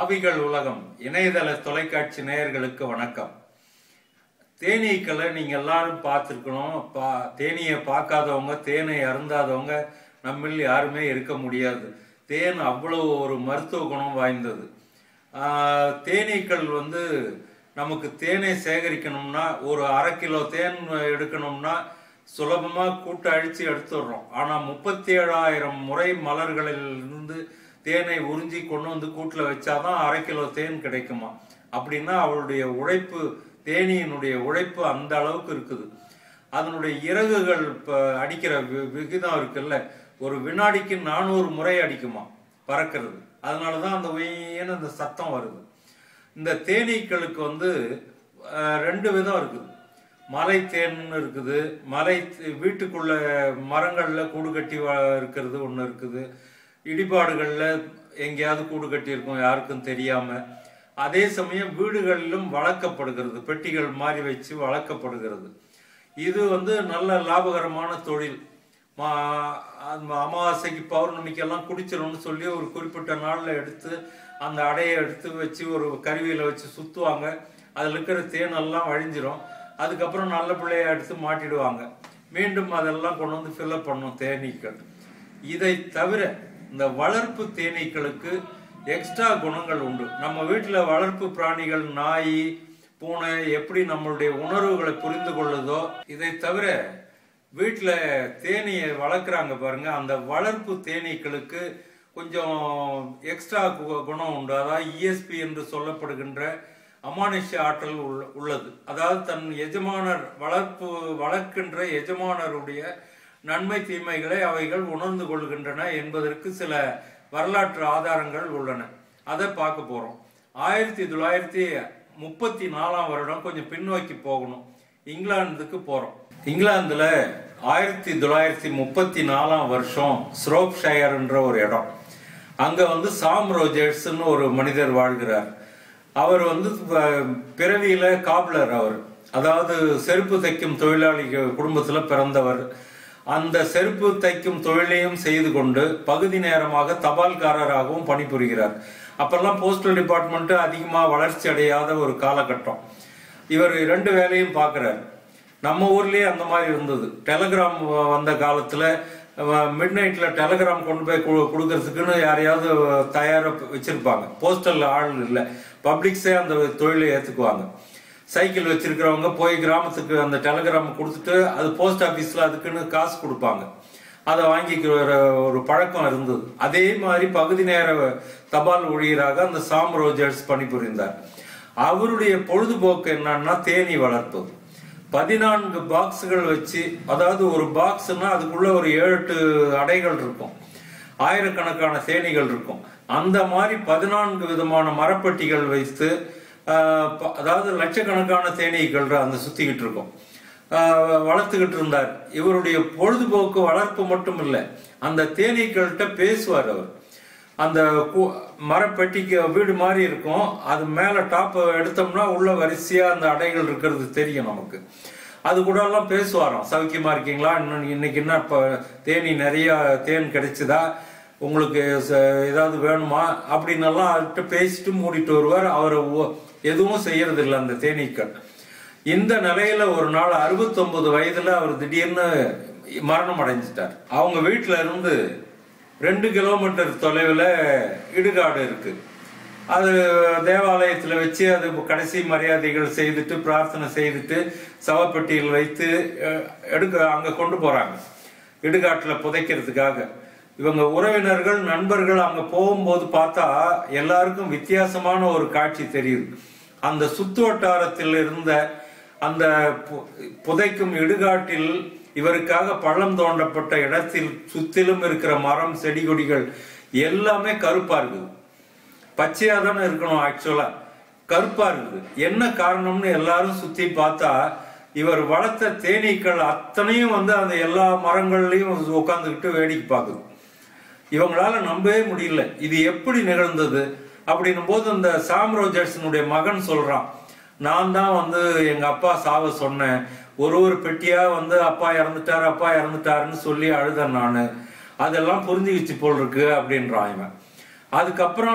ஆவிகள் உலகம் இணையதள தொலைக்காட்சி நேயர்களுக்கு வணக்கம் தேனீக்களை நீங்க எல்லாரும் பார்த்துருக்கணும் பா தேனியை பார்க்காதவங்க தேனை அருந்தாதவங்க நம்மில் யாருமே இருக்க முடியாது தேன் அவ்வளவு ஒரு மருத்துவ குணம் வாய்ந்தது ஆஹ், தேனீக்கள் வந்து நமக்கு தேனை சேகரிக்கணும்னா ஒரு அரை கிலோ தேன் எடுக்கணும்னா சுலபமா கூட்ட அழிச்சு எடுத்துடுறோம் ஆனா முப்பத்தி ஏழாயிரம் முறை மலர்களில் இருந்து தேனை உறிஞ்சி கொண்டு வந்து கூட்டுல வச்சாதான் அரை கிலோ தேன் கிடைக்குமா அப்படின்னா அவளுடைய உழைப்பு தேனியினுடைய உழைப்பு அந்த அளவுக்கு இருக்குது அதனுடைய இறகுகள் இப்ப அடிக்கிற வி- விகிதம் இருக்குல்ல ஒரு வினாடிக்கு நானூறு முறை அடிக்குமா பறக்கிறது அதனாலதான் அந்த உயின்னு அந்த சத்தம் வருது இந்த தேனீக்களுக்கு வந்து அஹ், ரெண்டு விதம் இருக்குது மலை தேன்னு இருக்குது மலை தே- வீட்டுக்குள்ள மரங்கள்ல கூடு கட்டி வ- இருக்கிறது ஒண்ணு இருக்குது இடிபாடுகள்ல எங்கேயாவது கூடு கட்டி இருக்கும் யாருக்கும் தெரியாம அதே சமயம் வீடுகளிலும் வளர்க்கப்படுகிறது பெட்டிகள் மாதிரி வச்சு வளர்க்கப்படுகிறது இது வந்து நல்ல லாபகரமான தொழில் மா- அந்த அமாவாசைக்கு பௌர்ணமிக்கெல்லாம் குடிச்சிடும்னு சொல்லி ஒரு குறிப்பிட்ட நாள்ல எடுத்து அந்த அடையை எடுத்து வச்சு ஒரு கருவியில வச்சு சுத்துவாங்க அதுல இருக்கிற தேனெல்லாம் வழிஞ்சிரும் அதுக்கப்புறம் நல்ல பிள்ளைய எடுத்து மாட்டிடுவாங்க மீண்டும் அதெல்லாம் கொண்டு வந்து ஃபில்அப் பண்ணும் தேனீக்கள் இதை தவிர இந்த வளர்ப்பு தேனீக்களுக்கு எக்ஸ்ட்ரா குணங்கள் உண்டு நம்ம வீட்டுல வளர்ப்பு பிராணிகள் நாய் பூனை எப்படி நம்மளுடைய உணர்வுகளை புரிந்து கொள்ளுதோ இதை தவிர வீட்டுல தேனீயை வளர்க்குறாங்க பாருங்க அந்த வளர்ப்பு தேனீக்களுக்கு கொஞ்சம் எக்ஸ்ட்ரா குணம் உண்டு அதாவது இஎஸ்பி என்று சொல்லப்படுகின்ற அமானுஷ்ய ஆற்றல் உள்ள- உள்ளது அதாவது தன் எஜமானர் வளர்ப்பு வளர்க்கின்ற எஜமானருடைய நன்மை தீமைகளை அவைகள் உணர்ந்து கொள்கின்றன என்பதற்கு சில வரலாற்று ஆதாரங்கள் உள்ளன அதை பார்க்க போறோம் ஆயிரத்தி தொள்ளாயிரத்தி முப்பத்தி நாலாம் வருடம் கொஞ்சம் பின்னோக்கி போகணும் இங்கிலாந்துக்கு போறோம் இங்கிலாந்துல ஆயிரத்தி தொள்ளாயிரத்தி முப்பத்தி நாலாம் வருஷம் ஸ்ரோப்ஷயர்ன்ற ஒரு இடம் அங்க வந்து சாம் ரோஜர்ஸ்னு ஒரு மனிதர் வாழ்கிறார் அவர் வந்து ப- பிறவியில காப்லர் அவர் அதாவது செருப்பு தைக்கும் தொழிலாளி குடும்பத்துல பிறந்தவர் அந்த செருப்பு தைக்கும் தொழிலையும் செய்து கொண்டு பகுதி நேரமாக தபால்காரராகவும் பணிபுரிகிறார் அப்பெல்லாம் போஸ்டல் டிபார்ட்மெண்ட் அதிகமா வளர்ச்சி அடையாத ஒரு காலகட்டம் இவர் ரெண்டு வேலையும் பார்க்கிறார் நம்ம ஊர்லயே அந்த மாதிரி இருந்தது டெலகிராம் வந்த காலத்துல மிட் நைட்ல டெலகிராம் கொண்டு போய் கு- கொடுக்கறதுக்குன்னு யாரையாவது தயாரா வச்சிருப்பாங்க போஸ்டல் ஆள் இல்லை பப்ளிக்ஸே அந்த தொழிலை ஏத்துக்குவாங்க சைக்கிள் வச்சிருக்கிறவங்க போய் கிராமத்துக்கு அந்த டெலகிராம் கொடுத்துட்டு அது போஸ்ட் ஆபீஸ்ல அதுக்குன்னு காசு கொடுப்பாங்க அதை வாங்கிக்கிற ஒரு பழக்கம் இருந்தது அதே மாதிரி பகுதி நேர தபால் ஊழியராக அந்த சாம் ரோஜர்ஸ் பணிபுரிந்தார் அவருடைய பொழுதுபோக்கு என்னன்னா தேனி வளர்ப்பது பதினான்கு பாக்ஸுகள் வச்சு அதாவது ஒரு பாக்ஸ்னா அதுக்குள்ள ஒரு ஏழு எட்டு அடைகள் இருக்கும் ஆயிரக்கணக்கான தேனீகள் இருக்கும் அந்த மாதிரி பதினான்கு விதமான மரப்பெட்டிகள் வைத்து ஆஹ், ப- அதாவது லட்சக்கணக்கான தேனீக்கள் அந்த சுத்திக்கிட்டு இருக்கும் ஆஹ், வளர்த்துக்கிட்டு இருந்தார் இவருடைய பொழுதுபோக்கு வளர்ப்பு மட்டும் இல்லை அந்த தேனீக்கள்கிட்ட பேசுவார் அவர் அந்த கு- மரப்பெட்டிக்கு வீடு மாதிரி இருக்கும் அது மேல டாப் எடுத்தோம்னா உள்ள வரிசையா அந்த அடைகள் இருக்கிறது தெரியும் நமக்கு அது கூட எல்லாம் பேசுவாராம் சௌக்கியமா இருக்கீங்களா இன்னும் இன்னைக்கு என்ன இப்ப தேனி நிறைய தேன் கிடைச்சதா உங்களுக்கு ச- ஏதாவது வேணுமா அப்படின்னு எல்லாம் அவர்கிட்ட பேசிட்டு மூடிட்டு வருவார் அவர் ஒ- எதுவும் செய்யறது இல்லை அந்த தேனீக்கள் இந்த நிலையில ஒரு நாள் 69 வயதுல அவர் திடீர்னு மரணம் அடைஞ்சிட்டார் அவங்க வீட்டுல இருந்து ரெண்டு கிலோமீட்டர் தொலைவில் இடுகாடு இருக்கு அது தேவாலயத்துல வச்சு அது கடைசி மரியாதைகள் செய்துட்டு பிரார்த்தனை செய்துட்டு சவப்பெட்டியில் வைத்து அஹ், எடுக்க அங்க கொண்டு போறாங்க இடுகாட்டுல புதைக்கிறதுக்காக இவங்க உறவினர்கள் நண்பர்கள் அங்க போகும்போது பார்த்தா எல்லாருக்கும் வித்தியாசமான ஒரு காட்சி தெரியுது அந்த சுத்து வட்டாரத்தில் இருந்த அந்த பு- புதைக்கும் இடுகாட்டில் இவருக்காக பள்ளம் தோண்டப்பட்ட இடத்தில் சுத்திலும் இருக்கிற மரம் செடி கொடிகள் எல்லாமே கருப்பா இருக்குது பச்சையா தானே இருக்கணும் ஆக்சுவலா கருப்பா இருக்குது என்ன காரணம்னு எல்லாரும் சுத்தி பார்த்தா இவர் வளர்த்த தேனீக்கள் அத்தனையும் வந்து அந்த எல்லா மரங்கள்லயும் உட்காந்துக்கிட்டு வேடிக்கை பார்க்குது இவங்களால நம்பவே முடியல இது எப்படி நிகழ்ந்தது அப்படின்னும் போது அந்த சாம் ரோஜர்ஸனுடைய மகன் சொல்றான் நான் தான் வந்து எங்க அப்பா சாவ சொன்னேன் ஒரு ஒரு பெட்டியா வந்து அப்பா இறந்துட்டாரு அப்பா இறந்துட்டாருன்னு சொல்லி அழுதேன் நானு அதெல்லாம் புரிஞ்சுக்கிச்சு போல் இருக்கு அப்படின்றான் இவன் அதுக்கப்புறம்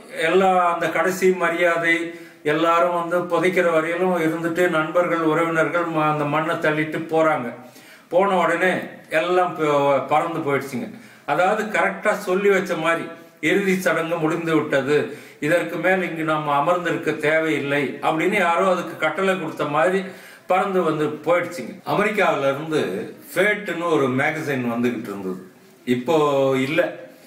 எல்லா அந்த கடைசி மரியாதை எல்லாரும் வந்து புதைக்கிற வரையிலும் இருந்துட்டு நண்பர்கள் உறவினர்கள் ம- அந்த மண்ணை தள்ளிட்டு போறாங்க போன உடனே எல்லாம் ப- பறந்து போயிடுச்சுங்க அதாவது கரெக்டா சொல்லி வச்ச மாதிரி இறுதி சடங்கு முடிந்து விட்டது இதற்கு மேல் இங்கு நாம் அமர்ந்திருக்க தேவையில்லை அப்படின்னு யாரோ அதுக்கு கட்டளை கொடுத்த மாதிரி பறந்து வந்து போயிடுச்சுங்க அமெரிக்காவில இருந்து ஃபேட்டுன்னு ஒரு மேகசின் வந்துகிட்டு இருந்தது இப்போ இல்லை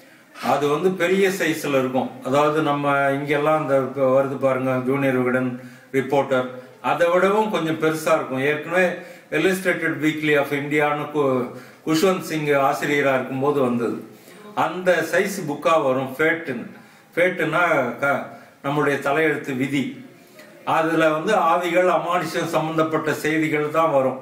அது வந்து பெரிய சைஸ்ல இருக்கும் அதாவது நம்ம இங்கெல்லாம் அந்த இப்ப வருது பாருங்க ஜூனியர் விகடன் ரிப்போர்ட்டர் அதை விடவும் கொஞ்சம் பெருசா இருக்கும் ஏற்கனவே இல்லஸ்ட்ரேட்டட் வீக்லி ஆஃப் இந்தியான்னு கு- குஷ்வந்த் சிங் ஆசிரியரா இருக்கும்போது வந்தது அந்த சைஸ் புக்கா வரும் ஃபேட்டுன்னு ஃபேட்டுன்னா க- நம்முடைய தலையெழுத்து விதி அதுல வந்து ஆவிகள் அமானுஷம் சம்பந்தப்பட்ட செய்திகள் தான் வரும்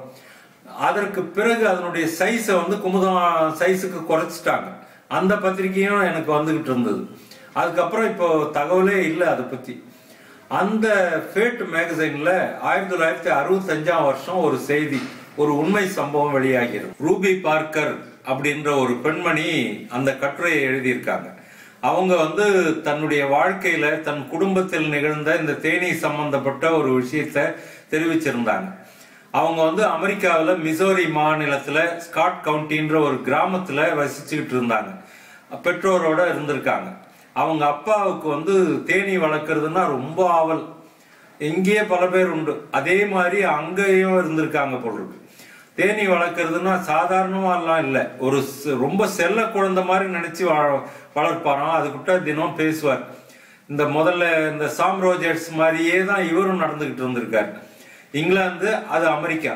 அதற்கு பிறகு அதனுடைய சைஸை வந்து குமுதம் சைஸுக்கு குறைச்சிட்டாங்க அந்த பத்திரிக்கையும் எனக்கு வந்துகிட்டு இருந்தது அதுக்கப்புறம் இப்போ தகவலே இல்லை அதை பத்தி அந்த ஃபேட் மேகசைன்ல ஆயிரத்தி தொள்ளாயிரத்தி அறுபத்தஞ்சாம் வருஷம் ஒரு செய்தி ஒரு உண்மை சம்பவம் வெளியாகிறது ரூபி பார்க்கர் அப்படின்ற ஒரு பெண்மணி அந்த கட்டுரையை எழுதியிருக்காங்க அவங்க வந்து தன்னுடைய வாழ்க்கையில தன் குடும்பத்தில் நிகழ்ந்த இந்த தேனீ சம்பந்தப்பட்ட ஒரு விஷயத்த தெரிவிச்சிருந்தாங்க அவங்க வந்து அமெரிக்காவில் மிசோரி மாநிலத்துல ஸ்காட் கவுண்டின்ற ஒரு கிராமத்துல வசிச்சுக்கிட்டு இருந்தாங்க பெற்றோரோட இருந்திருக்காங்க அவங்க அப்பாவுக்கு வந்து தேனீ வளர்க்கறதுன்னா ரொம்ப ஆவல் இங்கேயே பல பேர் உண்டு அதே மாதிரி அங்கேயும் இருந்திருக்காங்க பொருள் தேனீ வளர்க்கறதுன்னா சாதாரணமாலாம் இல்லை ஒரு செ- ரொம்ப செல்ல குழந்தை மாதிரி நினைச்சு வள- வளர்ப்பாராம் அதுக்கிட்ட தினம் பேசுவார் இந்த முதல்ல இந்த சாம் ரோஜர்ஸ் மாதிரியே தான் இவரும் நடந்துகிட்டு இருந்திருக்காரு இங்கிலாந்து அது அமெரிக்கா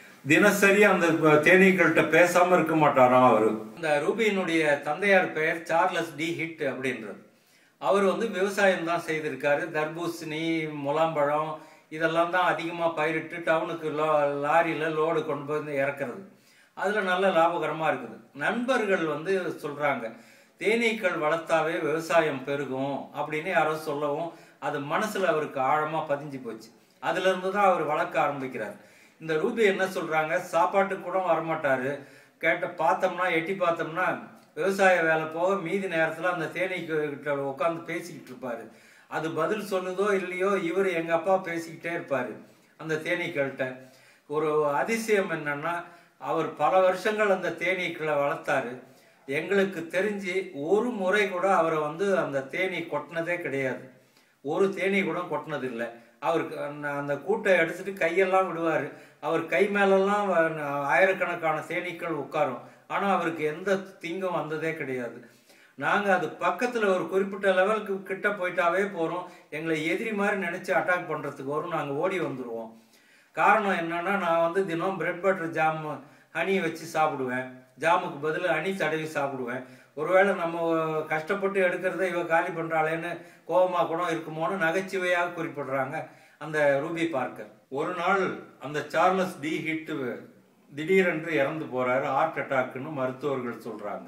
தினசரி அந்த தேனீக்கள்கிட்ட பேசாம இருக்க மாட்டாராம் அவரு இந்த ரூபியினுடைய தந்தையார் பெயர் சார்லஸ் டி ஹிட் அப்படின்றது அவர் வந்து விவசாயம் தான் செய்திருக்காரு தர்பூசணி முலாம்பழம் இதெல்லாம் தான் அதிகமாக பயிரிட்டு டவுனுக்கு லோ லாரியில் லோடு கொண்டு போய் வந்து இறக்குறது அதில் நல்ல லாபகரமாக இருக்குது நண்பர்கள் வந்து சொல்கிறாங்க தேனீக்கள் வளர்த்தாவே விவசாயம் பெருகும் அப்படின்னு யாரோ சொல்லவும் அது மனசில் அவருக்கு ஆழமாக பதிஞ்சு போச்சு அதுலேருந்து தான் அவர் வளர்க்க ஆரம்பிக்கிறார் இந்த ரூபி என்ன சொல்கிறாங்க சாப்பாட்டுக்கு கூட வரமாட்டாரு கேட்ட பார்த்தோம்னா எட்டி பார்த்தோம்னா விவசாய வேலை போக மீதி நேரத்தில் அந்த தேனீக்கு கிட்ட உட்காந்து பேசிக்கிட்டு இருப்பாரு அது பதில் சொல்லுதோ இல்லையோ இவர் எங்க அப்பா பேசிக்கிட்டே இருப்பாரு அந்த தேனீக்கள்கிட்ட ஒரு அதிசயம் என்னன்னா அவர் பல வருஷங்கள் அந்த தேனீக்களை வளர்த்தாரு எங்களுக்கு தெரிஞ்சு ஒரு முறை கூட அவரை வந்து அந்த தேனீ கொட்டினதே கிடையாது ஒரு தேனீ கூட கொட்டினது இல்லை அவருக்கு அந்த- அந்த கூட்டை எடுத்துட்டு கையெல்லாம் விடுவார் அவர் கை மேலெல்லாம் வ- ஆயிரக்கணக்கான தேனீக்கள் உட்காரும் ஆனா அவருக்கு எந்த தீங்கும் வந்ததே கிடையாது நாங்க அது பக்கத்துல ஒரு குறிப்பிட்ட லெவலுக்கு கிட்ட போயிட்டாவே போறோம் எங்களை எதிரி மாதிரி நினைச்சு அட்டாக் பண்றதுக்கு வரும் நாங்க ஓடி வந்துருவோம் காரணம் என்னன்னா நான் வந்து தினம் பிரெட் பட்டர் ஜாம் ஹனியை வச்சு சாப்பிடுவேன் ஜாமுக்கு பதில் ஹனி தடவி சாப்பிடுவேன் ஒருவேளை நம்ம கஷ்டப்பட்டு எடுக்கிறத இவ காலி பண்றாளேன்னு கோபமா கூட இருக்குமோன்னு நகைச்சுவையாக குறிப்பிடுறாங்க அந்த ரூபி பார்க்கர் ஒரு நாள் அந்த சார்லஸ் டி ஹிட் திடீரென்று இறந்து போறாரு ஹார்ட் அட்டாக்னு மருத்துவர்கள் சொல்றாங்க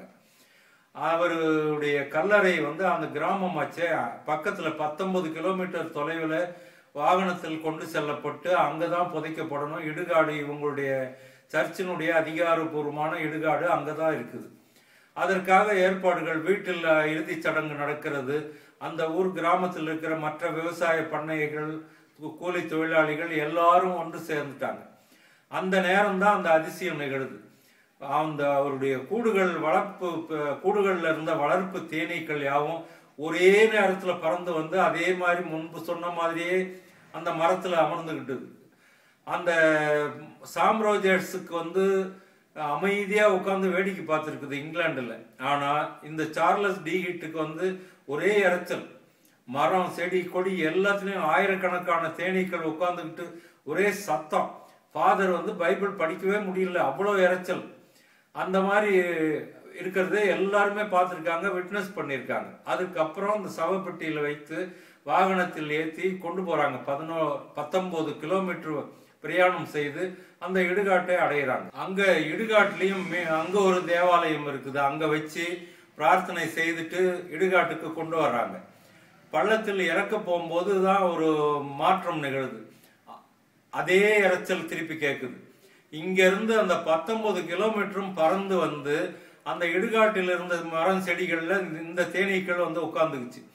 அவருடைய கல்லறை வந்து அந்த கிராமமாச்சே பக்கத்துல பத்தொன்பது கிலோமீட்டர் தொலைவில் வாகனத்தில் கொண்டு செல்லப்பட்டு அங்கதான் புதைக்கப்படணும் இடுகாடு இவங்களுடைய சர்ச்சினுடைய அதிகாரப்பூர்வமான இடுகாடு அங்கதான் இருக்குது அதற்காக ஏற்பாடுகள் வீட்டில் இறுதிச் சடங்கு நடக்கிறது அந்த ஊர் கிராமத்தில் இருக்கிற மற்ற விவசாய பண்ணைகள் கூ- கூலி தொழிலாளிகள் எல்லாரும் ஒன்று சேர்ந்துட்டாங்க அந்த நேரம் தான் அந்த அதிசயம் நிகழுது அந்த அவருடைய கூடுகள் வளர்ப்பு ப- கூடுகள்ல இருந்த வளர்ப்பு தேனீக்கள் யாவும் ஒரே நேரத்துல பறந்து வந்து அதே மாதிரி முன்பு சொன்ன மாதிரியே அந்த மரத்துல அமர்ந்துகிட்டது அந்த சாம்ரோஜர்ஸுக்கு வந்து அமைதியா உட்கார்ந்து வேடிக்கை பார்த்துருக்குது இங்கிலாந்துல ஆனா இந்த சார்லஸ் டி ஹிட்டுக்கு வந்து ஒரே இரைச்சல் மரம் செடி கொடி எல்லாத்துலயும் ஆயிரக்கணக்கான தேனீக்கள் உட்கார்ந்துக்கிட்டு ஒரே சத்தம் ஃபாதர் வந்து பைபிள் படிக்கவே முடியல அவ்வளோ இரைச்சல் அந்த மாதிரி இருக்கிறத எல்லாருமே பார்த்துருக்காங்க விட்னஸ் பண்ணியிருக்காங்க அதுக்கப்புறம் இந்த சவப்பெட்டியில வைத்து வாகனத்தில் ஏற்றி கொண்டு போறாங்க பதினோ பத்தொன்பது கிலோமீட்டர் பிரயாணம் செய்து அந்த இடுகாட்டை அடையிறாங்க அங்க இடுகாட்டுலயும் மே- அங்க ஒரு தேவாலயம் இருக்குது அங்க வச்சு பிரார்த்தனை செய்துட்டு இடுகாட்டுக்கு கொண்டு வர்றாங்க பள்ளத்தில் இறக்க போகும்போது தான் ஒரு மாற்றம் நிகழுது அதே இரைச்சல் திருப்பி கேட்குது இங்க இருந்து அந்த பத்தொன்பது கிலோமீட்டரும் பறந்து வந்து அந்த இடுகாட்டில் இருந்த மரம் செடிகள்ல இந்த தேனீக்கள் வந்து உட்கார்ந்துக்குச்சு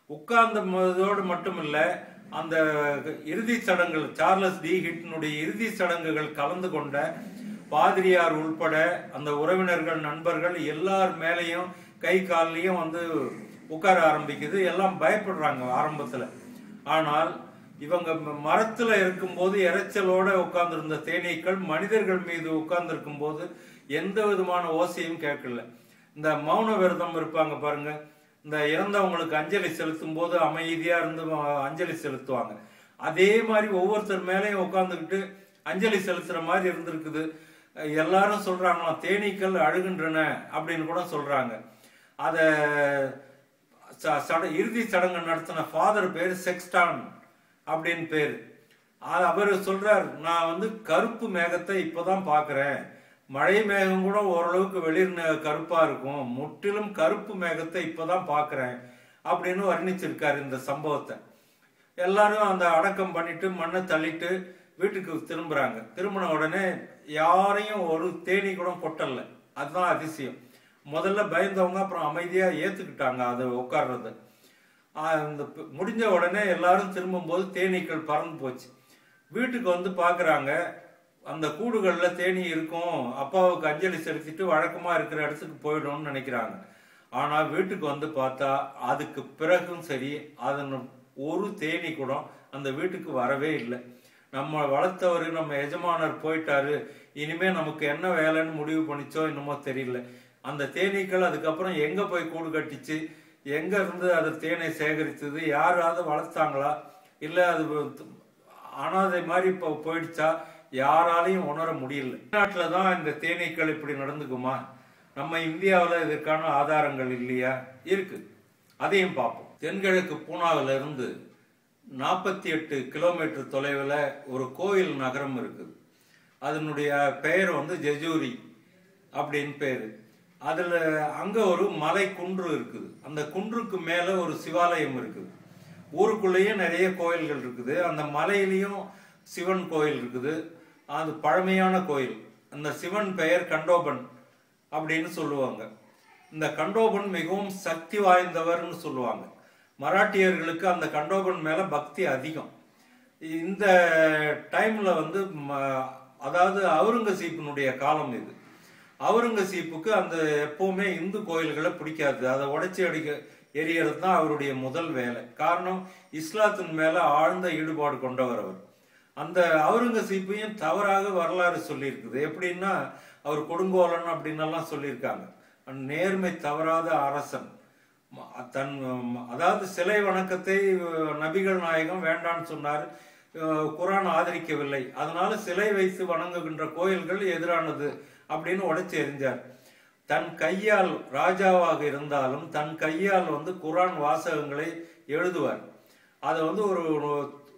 உட்கார்ந்ததோடு மட்டும் இல்ல அந்த இறுதி சடங்குகள் சார்லஸ் டி ஹிட்னுடைய இறுதி சடங்குகள் கலந்து கொண்ட பாதிரியார் உள்பட அந்த உறவினர்கள் நண்பர்கள் எல்லார் மேலேயும் கை கால்லையும் வந்து உட்கார ஆரம்பிக்குது எல்லாம் பயப்படுறாங்க ஆரம்பத்துல ஆனால் இவங்க ம- மரத்துல இருக்கும்போது இரைச்சலோட உட்கார்ந்திருந்த தேனீக்கள் மனிதர்கள் மீது உட்கார்ந்திருக்கும் போது எந்த விதமான ஓசையும் கேட்கல இந்த மௌன விரதம் இருப்பாங்க பாருங்க இந்த இறந்தவங்களுக்கு அஞ்சலி செலுத்தும் போது அமைதியா இருந்து அஹ், அஞ்சலி செலுத்துவாங்க அதே மாதிரி ஒவ்வொருத்தர் மேலேயும் உட்கார்ந்துக்கிட்டு அஞ்சலி செலுத்துற மாதிரி இருந்திருக்குது அஹ், எல்லாரும் சொல்றாங்களாம் தேனீக்கள் அழுகின்றன அப்படின்னு கூட சொல்றாங்க அத ச- சட- இறுதி சடங்கு நடத்தின ஃபாதர் பேர் செக்ஸ்டான் அப்படின்னு பேரு அது அவர் சொல்றார் நான் வந்து கருப்பு மேகத்தை இப்பதான் பார்க்கிறேன் மழை மேகம் கூட ஓரளவுக்கு வெளிர் ந- கருப்பா இருக்கும் முற்றிலும் கருப்பு மேகத்தை இப்பதான் பார்க்கிறேன் அப்படின்னு வர்ணிச்சிருக்காரு இந்த சம்பவத்தை எல்லாரும் அந்த அடக்கம் பண்ணிட்டு மண்ணை தள்ளிட்டு வீட்டுக்கு திரும்புறாங்க திரும்பின உடனே யாரையும் ஒரு தேனி கூட கொட்டல அதுதான் அதிசயம் முதல்ல பயந்தவங்க அப்புறம் அமைதியா ஏத்துக்கிட்டாங்க அது உட்கார்றது ஆஹ் இந்த ப- முடிஞ்ச உடனே எல்லாரும் திரும்பும்போது தேனீக்கள் பறந்து போச்சு வீட்டுக்கு வந்து பாக்குறாங்க அந்த கூடுகள்ல தேனி இருக்கும் அப்பாவுக்கு அஞ்சலி செலுத்திட்டு வழக்கமா இருக்கிற இடத்துக்கு போயிடும்னு நினைக்கிறாங்க ஆனா வீட்டுக்கு வந்து பார்த்தா அதுக்கு பிறகும் சரி அதன் ஒரு தேனி கூட அந்த வீட்டுக்கு வரவே இல்லை நம்ம வளர்த்தவர் நம்ம எஜமானர் போயிட்டாரு இனிமே நமக்கு என்ன வேலைன்னு முடிவு பண்ணிச்சோ என்னமோ தெரியல அந்த தேனீக்கள் அதுக்கப்புறம் எங்க போய் கூடு கட்டிச்சு எங்க இருந்து அது தேனை சேகரித்தது யாராவது வளர்த்தாங்களா இல்ல அது அனாதை மாதிரி இப்போ போயிடுச்சா யாராலையும் உணர முடியல நாட்டுல தான் இந்த தேனீக்கள் இப்படி நடந்துக்குமா நம்ம இந்தியாவில் இதற்கான ஆதாரங்கள் இல்லையா இருக்கு அதையும் பார்ப்போம் தென்கிழக்கு பூனாவில இருந்து நாற்பத்தி எட்டு கிலோமீட்டர் தொலைவில் ஒரு கோயில் நகரம் இருக்குது அதனுடைய பெயர் வந்து ஜெஜூரி அப்படின்னு பேரு அதுல அங்க ஒரு மலை குன்று இருக்குது அந்த குன்றுக்கு மேல ஒரு சிவாலயம் இருக்குது ஊருக்குள்ளேயே நிறைய கோயில்கள் இருக்குது அந்த மலையிலயும் சிவன் கோயில் இருக்குது அது பழமையான கோயில் அந்த சிவன் பெயர் கண்டோபன் அப்படின்னு சொல்லுவாங்க இந்த கண்டோபன் மிகவும் சக்தி வாய்ந்தவர்னு சொல்லுவாங்க மராட்டியர்களுக்கு அந்த கண்டோபன் மேல பக்தி அதிகம் இந்த டைம்ல வந்து ம- அதாவது அவுரங்கசீப்பினுடைய காலம் இது அவுரங்கசீப்புக்கு அந்த எப்பவுமே இந்து கோயில்களை பிடிக்காது அதை உடைச்சி அடிக்க எரியறது தான் அவருடைய முதல் வேலை காரணம் இஸ்லாத்தின் மேல ஆழ்ந்த ஈடுபாடு கொண்டவர் அவர் அந்த அவுரங்கசீப்பையும் தவறாக வரலாறு சொல்லியிருக்குது எப்படின்னா அவர் கொடுங்கோலன் அப்படின்னு எல்லாம் சொல்லியிருக்காங்க நேர்மை தவறாத அரசன் ம- தன் ம- அதாவது சிலை வணக்கத்தை அஹ், நபிகள் நாயகம் வேண்டான்னு சொன்னார் அஹ், குர்ஆன் ஆதரிக்கவில்லை அதனால சிலை வைத்து வணங்குகின்ற கோயில்கள் எதிரானது அப்படின்னு உடைச்சு எறிஞ்சார் தன் கையால் ராஜாவாக இருந்தாலும் தன் கையால் வந்து குர்ஆன் வாசகங்களை எழுதுவார் அதை வந்து ஒரு ஒரு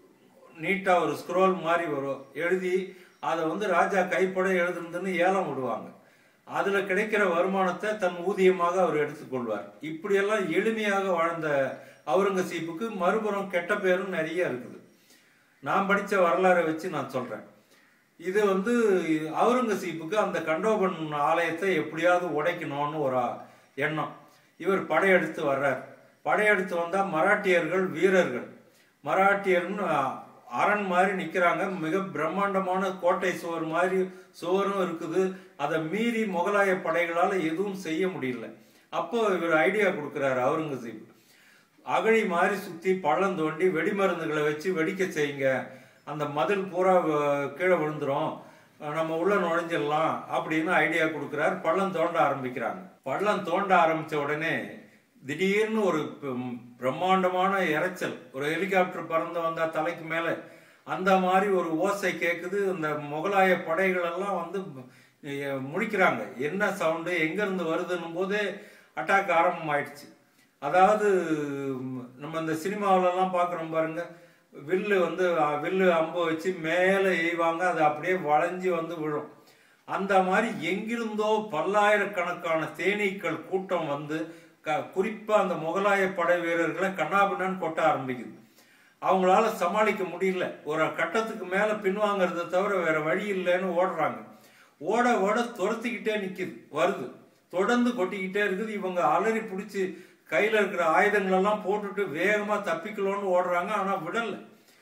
நீட்டா ஒரு ஸ்க்ரோல் மாதிரி வரும் எழுதி அதை வந்து ராஜா கைப்பட எழுதுனதுன்னு ஏலம் விடுவாங்க அதுல கிடைக்கிற வருமானத்தை தன் ஊதியமாக அவர் எடுத்துக்கொள்வார் இப்படியெல்லாம் எளிமையாக வாழ்ந்த அவுரங்கசீப்புக்கு மறுபுறம் கெட்ட பேரும் நிறைய இருக்குது நான் படிச்ச வரலாறை வச்சு நான் சொல்றேன் இது வந்து அவுரங்கசீப்புக்கு அந்த கண்டோபன் ஆலயத்தை எப்படியாவது உடைக்கணும்னு ஒரு ஆ- எண்ணம் இவர் படையெடுத்து வர்றார் படையெடுத்து வந்தா மராட்டியர்கள் வீரர்கள் மராட்டியர்னு அ- அரண் மாதிரி நிக்கிறாங்க மிக பிரம்மாண்டமான கோட்டை சுவர் மாதிரி சுவரும் இருக்குது அதை மீறி முகலாய படைகளால எதுவும் செய்ய முடியல அப்போ இவர் ஐடியா கொடுக்கிறாரு அவுரங்கசீப் அகழி மாதிரி சுத்தி பள்ளம் தோண்டி வெடிமருந்துகளை வச்சு வெடிக்க செய்யுங்க அந்த மதில் பூரா அஹ், கீழே விழுந்துரும் அஹ், நம்ம உள்ள நுழைஞ்சிடலாம் அப்படின்னு ஐடியா கொடுக்கிறார் பள்ளம் தோண்ட ஆரம்பிக்கிறாங்க பள்ளம் தோண்ட ஆரம்பிச்ச உடனே திடீர்னு ஒரு ப- பிரம்மாண்டமான இரைச்சல் ஒரு ஹெலிகாப்டர் பறந்து வந்தா தலைக்கு மேல அந்த மாதிரி ஒரு ஓசை கேக்குது அந்த முகலாய படைகள் எல்லாம் வந்து அஹ், முழிக்கிறாங்க என்ன சவுண்டு எங்க இருந்து வருதுன்னும் போதே அட்டாக் ஆரம்பம் ஆயிடுச்சு அதாவது ம், நம்ம இந்த சினிமாவுல எல்லாம் பாக்குறோம் பாருங்க வில்லு வந்து அஹ், வில்லு அம்பு வச்சு மேலே எய்வாங்க அது அப்படியே வளைஞ்சு வந்து விழும் அந்த மாதிரி எங்கிருந்தோ பல்லாயிரக்கணக்கான தேனீக்கள் கூட்டம் வந்து க- குறிப்பா அந்த முகலாய படை வீரர்களை கண்ணாபின்னான்னு கொட்ட ஆரம்பிக்குது அவங்களால சமாளிக்க முடியல ஒரு கட்டத்துக்கு மேல பின்வாங்கறதை தவிர வேற வழி இல்லைன்னு ஓடுறாங்க ஓட ஓட துரத்திக்கிட்டே நிக்குது வருது தொடர்ந்து கொட்டிக்கிட்டே இருக்குது இவங்க அலறி பிடிச்சி கையில இருக்கிற ஆயுதங்கள் எல்லாம் போட்டுட்டு வேகமா தப்பிக்கலாம்னு ஓடுறாங்க ஆனா விடல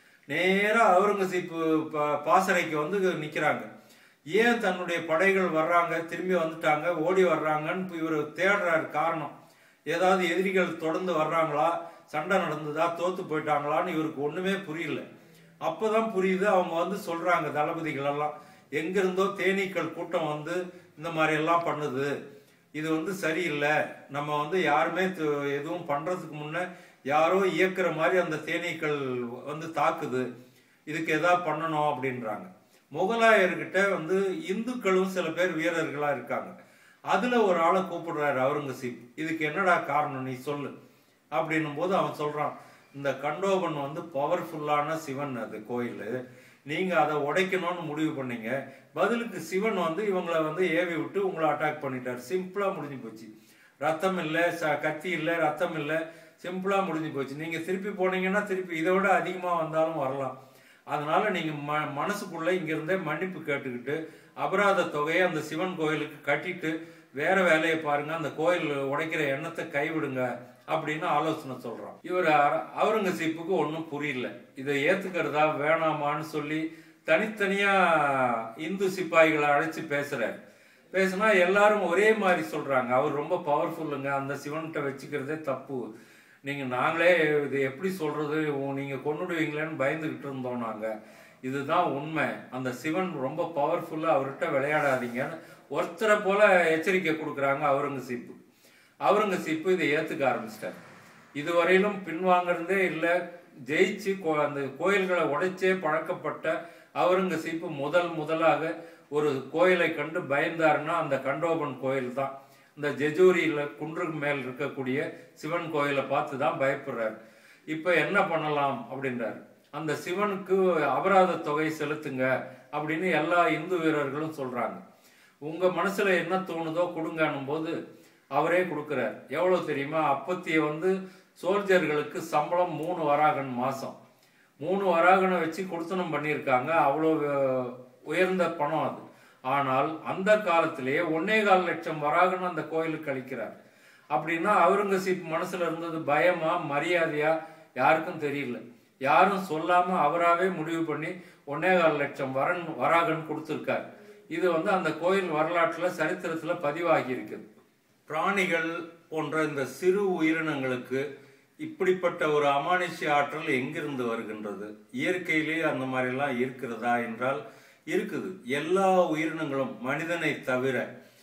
நேரா அவுரங்கசீப்பு பா- பாசறைக்கு வந்து நிக்கிறாங்க ஏன் தன்னுடைய படைகள் வர்றாங்க திரும்பி வந்துட்டாங்க ஓடி வர்றாங்கன்னு இவர் தேடுறாரு காரணம் ஏதாவது எதிரிகள் தொடர்ந்து வர்றாங்களா சண்டை நடந்ததா தோத்து போயிட்டாங்களான்னு இவருக்கு ஒண்ணுமே புரியல அப்பதான் புரியுது அவங்க வந்து சொல்றாங்க தளபதிகள் எல்லாம் எங்கிருந்தோ தேனீக்கள் கூட்டம் வந்து இந்த மாதிரி எல்லாம் பண்ணுது இது வந்து சரியில்லை நம்ம வந்து யாருமே து- எதுவும் பண்றதுக்கு முன்ன யாரோ இயக்குற மாதிரி அந்த தேனீக்கள் வந்து தாக்குது இதுக்கு எதாவது பண்ணணும் அப்படின்றாங்க முகலாயர்கிட்ட வந்து இந்துக்களும் சில பேர் வீரர்களா இருக்காங்க அதுல ஒரு ஆளை கூப்பிடுறாரு அவுரங்கசீப் இதுக்கு என்னடா காரணம் நீ சொல்லு அப்படின்னும் போது அவன் சொல்றான் இந்த கண்டோபன் வந்து பவர்ஃபுல்லான சிவன் அது கோயில் நீங்க அதை உடைக்கணும்னு முடிவு பண்ணீங்க பதிலுக்கு சிவன் வந்து இவங்களை வந்து ஏவி விட்டு உங்களை அட்டாக் பண்ணிட்டார் சிம்பிளா முடிஞ்சு போச்சு ரத்தம் இல்லை ச கத்தி இல்லை ரத்தம் இல்லை சிம்பிளா முடிஞ்சு போச்சு நீங்க திருப்பி போனீங்கன்னா திருப்பி இதை விட அதிகமா வந்தாலும் வரலாம் அதனால நீங்க ம மனசுக்குள்ள இங்க இருந்தே மன்னிப்பு கேட்டுக்கிட்டு அபராத தொகையை அந்த சிவன் கோயிலுக்கு கட்டிட்டு வேற வேலையை பாருங்க அந்த கோயில் உடைக்கிற எண்ணத்தை கைவிடுங்க அப்படின்னு ஆலோசனை சொல்றான் இவர் அர- அவுரங்கசீப்புக்கு ஒன்றும் புரியல இதை ஏத்துக்கிறதா வேணாமான்னு சொல்லி தனித்தனியா இந்து சிப்பாய்களை அழைச்சு பேசுறாரு பேசினா எல்லாரும் ஒரே மாதிரி சொல்றாங்க அவர் ரொம்ப பவர்ஃபுல்லுங்க அந்த சிவன்கிட்ட வச்சுக்கிறதே தப்பு நீங்க நாங்களே இது எப்படி சொல்றது உ- நீங்க கொன்னுடுவீங்களேன்னு பயந்துகிட்டு இருந்தோம் நாங்க இதுதான் உண்மை அந்த சிவன் ரொம்ப பவர்ஃபுல்லா அவர்கிட்ட விளையாடாதீங்கன்னு ஒருத்தரை போல எச்சரிக்கை கொடுக்குறாங்க அவுரங்கசீப்பு அவுரங்கசீப்பு இதை ஏத்துக்க ஆரம்பிச்சிட்டார் இதுவரையிலும் பின்வாங்கிறதே இல்லை ஜெயிச்சு கோ- அந்த கோயில்களை உடைச்சே பழக்கப்பட்ட அவுரங்கசீப்பு முதல் முதலாக ஒரு கோயிலை கண்டு பயந்தாருன்னா அந்த கண்டோபன் கோயில் தான் இந்த ஜெஜூரியில குன்றுக்கு மேல் இருக்கக்கூடிய சிவன் கோயிலை பார்த்து தான் பயப்படுறாரு இப்ப என்ன பண்ணலாம் அப்படின்றாரு அந்த சிவனுக்கு அபராத தொகை செலுத்துங்க அப்படின்னு எல்லா இந்து வீரர்களும் சொல்றாங்க உங்க மனசுல என்ன தோணுதோ கொடுங்கன்னும் போது அவரே கொடுக்கிறார் எவ்வளவு தெரியுமா அப்பத்திய வந்து சோல்ஜர்களுக்கு சம்பளம் மூணு வராகன் மாசம் மூணு வராகனை வச்சு கொடுத்தனம் பண்ணியிருக்காங்க அவ்வளோ அஹ், உயர்ந்த பணம் அது ஆனால் அந்த காலத்திலேயே ஒன்னே கால் லட்சம் வராகன் அந்த கோயிலுக்கு அளிக்கிறார் அப்படின்னா அவுரங்கசீப் மனசுல இருந்தது பயமா மரியாதையா யாருக்கும் தெரியல யாரும் சொல்லாம அவராவே முடிவு பண்ணி ஒன்னே கால் லட்சம் வரன் வராகன் கொடுத்திருக்கார் இது வந்து அந்த கோயில் வரலாற்றுல சரித்திரத்துல பதிவாகி இருக்குது பிராணிகள் போன்ற இந்த சிறு உயிரினங்களுக்கு இப்படிப்பட்ட ஒரு அமானுஷ்ய ஆற்றல் எங்கிருந்து வருகின்றது இயற்கையிலேயே அந்த மாதிரிலாம் இருக்கிறதா என்றால் இருக்குது எல்லா உயிரினங்களும் மனிதனை தவிர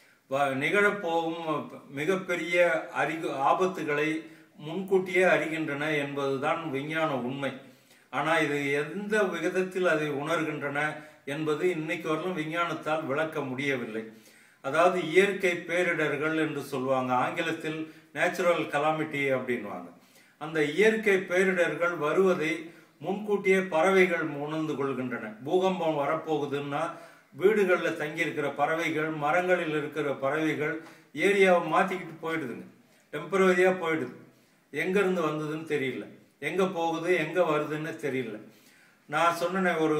வ- நிகழப்போகும் மிகப்பெரிய அறிகு ஆபத்துகளை முன்கூட்டியே அறிகின்றன என்பதுதான் விஞ்ஞான உண்மை ஆனா இது எந்த விகிதத்தில் அதை உணர்கின்றன என்பது இன்னைக்கு வரலும் விஞ்ஞானத்தால் விளக்க முடியவில்லை அதாவது இயற்கை பேரிடர்கள் என்று சொல்லுவாங்க ஆங்கிலத்தில் நேச்சுரல் கலாமிட்டி அப்படின்வாங்க அந்த இயற்கை பேரிடர்கள் வருவதை முன்கூட்டியே பறவைகள் உணர்ந்து கொள்கின்றன பூகம்பம் வரப்போகுதுன்னா வீடுகள்ல தங்கி இருக்கிற பறவைகள் மரங்களில் இருக்கிற பறவைகள் ஏரியாவை மாத்திக்கிட்டு போயிடுதுங்க டெம்பரவரியா போயிடுது எங்க இருந்து வந்ததுன்னு தெரியல எங்க போகுது எங்க வருதுன்னு தெரியல நான் சொன்னேன் ஒரு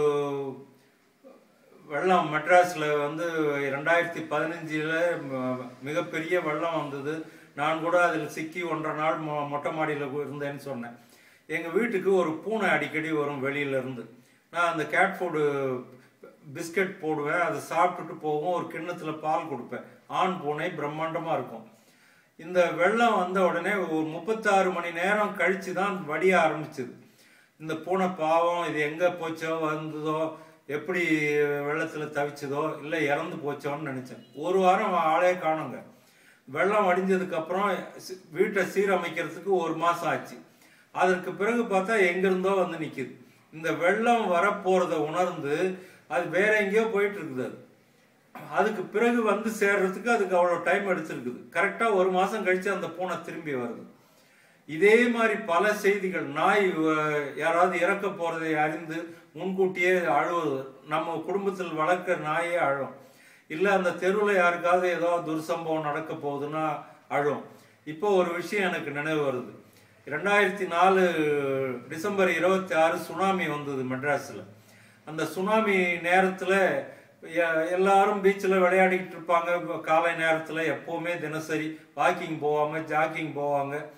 வெள்ளம் மெட்ராஸ்ல வந்து ரெண்டாயிரத்தி பதினஞ்சுல மிகப்பெரிய வெள்ளம் வந்தது நான் கூட அதில் சிக்கி ஒன்றரை நாள் மொ- மொட்டை மாடியில் இருந்தேன்னு சொன்னேன் எங்கள் வீட்டுக்கு ஒரு பூனை அடிக்கடி வரும் வெளியில இருந்து நான் அந்த கேட் ஃபுட்டு பிஸ்கட் போடுவேன் அதை சாப்பிட்டுட்டு போகும் ஒரு கிண்ணத்துல பால் கொடுப்பேன் ஆண் பூனை பிரம்மாண்டமா இருக்கும் இந்த வெள்ளம் வந்த உடனே ஒரு முப்பத்தாறு மணி நேரம் கழிச்சு தான் வடிய ஆரம்பிச்சது இந்த பூனை பாவம் இது எங்க போச்சோ வந்ததோ எப்படி வெள்ளத்துல தவிச்சதோ இல்லை இறந்து போச்சோன்னு நினைச்சேன் ஒரு வாரம் ஆளே காணுங்க வெள்ளம் வடிஞ்சதுக்கு அப்புறம் சி- வீட்டை சீரமைக்கிறதுக்கு ஒரு மாசம் ஆச்சு அதற்கு பிறகு பார்த்தா எங்கிருந்தோ வந்து நிக்குது இந்த வெள்ளம் வரப்போறத உணர்ந்து அது வேற எங்கேயோ போயிட்டு இருக்குது அது அதுக்கு பிறகு வந்து சேர்றதுக்கு அதுக்கு அவ்வளோ டைம் எடுத்திருக்குது கரெக்டா ஒரு மாசம் கழிச்சு அந்த பூனை திரும்பி வருது இதே மாதிரி பல செய்திகள் நாய் அஹ், யாராவது இறக்க போறதை அறிந்து முன்கூட்டியே அழுவது நம்ம குடும்பத்தில் வளர்க்குற நாயே அழும் இல்ல அந்த தெருவுல யாருக்காவது ஏதோ துர்சம்பவம் நடக்க போகுதுன்னா அழும் இப்போ ஒரு விஷயம் எனக்கு நினைவு வருது ரெண்டாயிரத்தி நாலு டிசம்பர் இருபத்தி ஆறு சுனாமி வந்தது மெட்ராஸ்ல அந்த சுனாமி நேரத்துல எ- எல்லாரும் பீச்சில் விளையாடிக்கிட்டு இருப்பாங்க இப்ப காலை நேரத்துல எப்பவுமே தினசரி வாக்கிங் போவாங்க ஜாக்கிங் போவாங்க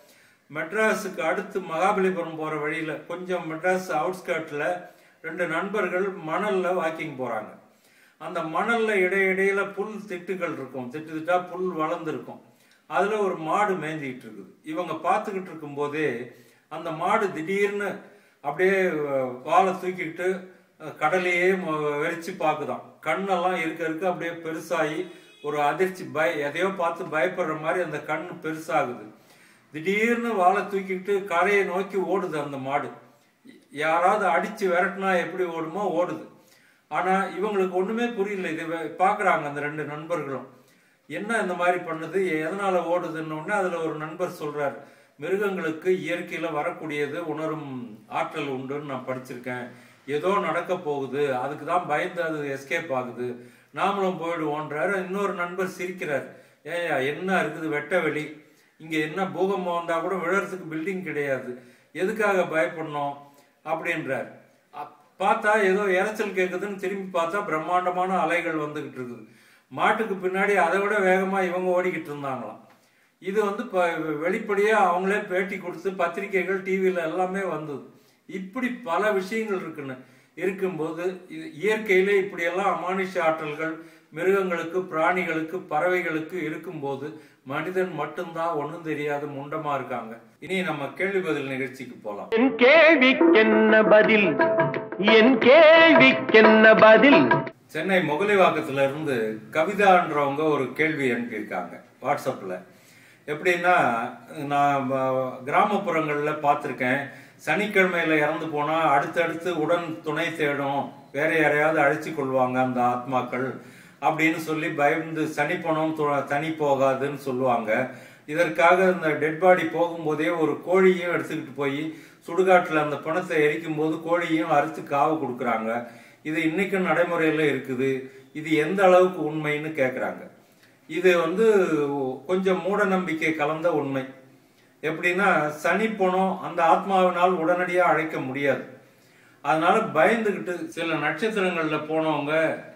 மெட்ராஸுக்கு அடுத்து மகாபலிபுரம் போற வழியில கொஞ்சம் மெட்ராஸ் அவுட்ஸ்கர்ட்ல ரெண்டு நண்பர்கள் மணல்ல வாக்கிங் போறாங்க அந்த மணல்ல இடையிடையில புல் திட்டுகள் இருக்கும் திட்டு திட்டா புல் வளர்ந்துருக்கும் அதுல ஒரு மாடு மேய்ஞ்சிக்கிட்டு இருக்குது இவங்க பார்த்துக்கிட்டு இருக்கும் போதே அந்த மாடு திடீர்னு அப்படியே அஹ், வாலை தூக்கிட்டு அஹ், கடலையே ம- வெறிச்சு பார்க்குதாம் கண்ணெல்லாம் இருக்க இருக்க அப்படியே பெருசாகி ஒரு அதிர்ச்சி பய எதையோ பார்த்து பயப்படுற மாதிரி அந்த கண் பெருசாகுது திடீர்னு வாழை தூக்கிட்டு கரையை நோக்கி ஓடுது அந்த மாடு யாராவது அடிச்சு விரட்டினா எப்படி ஓடுமோ ஓடுது ஆனா இவங்களுக்கு ஒண்ணுமே புரியல இது வே- பாக்குறாங்க அந்த ரெண்டு நண்பர்களும் என்ன இந்த மாதிரி பண்ணுது எதனால ஓடுதுன்னு உடனே அதுல ஒரு நண்பர் சொல்றாரு மிருகங்களுக்கு இயற்கையில வரக்கூடியது உணரும் ஆற்றல் உண்டுன்னு நான் படிச்சிருக்கேன் ஏதோ நடக்க போகுது அதுக்கு தான் பயந்து அது எஸ்கேப் ஆகுது நாமளும் போயிடுவோன்றாரு இன்னொரு நண்பர் சிரிக்கிறார் ஏயா என்ன இருக்குது வெட்ட வெளி இங்க என்ன பூகம்பம் வந்தா கூட விழறதுக்கு பில்டிங் கிடையாது எதுக்காக பயப்படணும் அப்படின்றார் அப்- பார்த்தா ஏதோ இரைச்சல் கேக்குதுன்னு திரும்பி பார்த்தா பிரம்மாண்டமான அலைகள் வந்துகிட்டு இருக்குது மாட்டுக்கு பின்னாடி அதை விட வேகமா இவங்க ஓடிக்கிட்டு இருந்தாங்களாம் இது வந்து இப்போ வெளிப்படையா அவங்களே பேட்டி கொடுத்து பத்திரிக்கைகள் டிவியில எல்லாமே வந்தது இப்படி பல விஷயங்கள் இருக்குன்னு இருக்கும்போது இது இயற்கையிலே இப்படியெல்லாம் அமானுஷ ஆற்றல்கள் மிருகங்களுக்கு பிராணிகளுக்கு பறவைகளுக்கு இருக்கும்போது மனிதன் மட்டும்தான் ஒண்ணும் தெரியாத முண்டமா இருக்காங்க இனி நம்ம கேள்வி பதில் நிகழ்ச்சிக்கு போலாம் என் கேள்விக்கென்ன பதில் என் கேள்விக்கென்ன பதில் சென்னை முகலிவாக்கத்துல இருந்து கவிதான்றவங்க ஒரு கேள்வி அனுப்பியிருக்காங்க வாட்ஸ்அப்ல எப்படின்னா நான் வ- கிராமப்புறங்கள்ல பார்த்துருக்கேன் சனிக்கிழமையில இறந்து போனா அடுத்தடுத்து உடன் துணை தேடும் வேற யாரையாவது அழைச்சி கொள்வாங்க அந்த ஆத்மாக்கள் அப்படின்னு சொல்லி பயந்து சனி பணம் து- தனி போகாதுன்னு சொல்லுவாங்க இதற்காக இந்த டெட் பாடி போகும்போதே ஒரு கோழியும் எடுத்துக்கிட்டு போய் சுடுகாட்டுல அந்த பணத்தை எரிக்கும் போது கோழியும் அறுத்து காவு கொடுக்குறாங்க இது இன்னைக்கும் நடைமுறையில இருக்குது இது எந்த அளவுக்கு உண்மைன்னு கேக்குறாங்க இது வந்து கொஞ்சம் மூட நம்பிக்கை கலந்த உண்மை எப்படின்னா சனி பணம் அந்த ஆத்மாவினால் உடனடியா அழைக்க முடியாது அதனால பயந்துகிட்டு சில நட்சத்திரங்கள்ல போனவங்க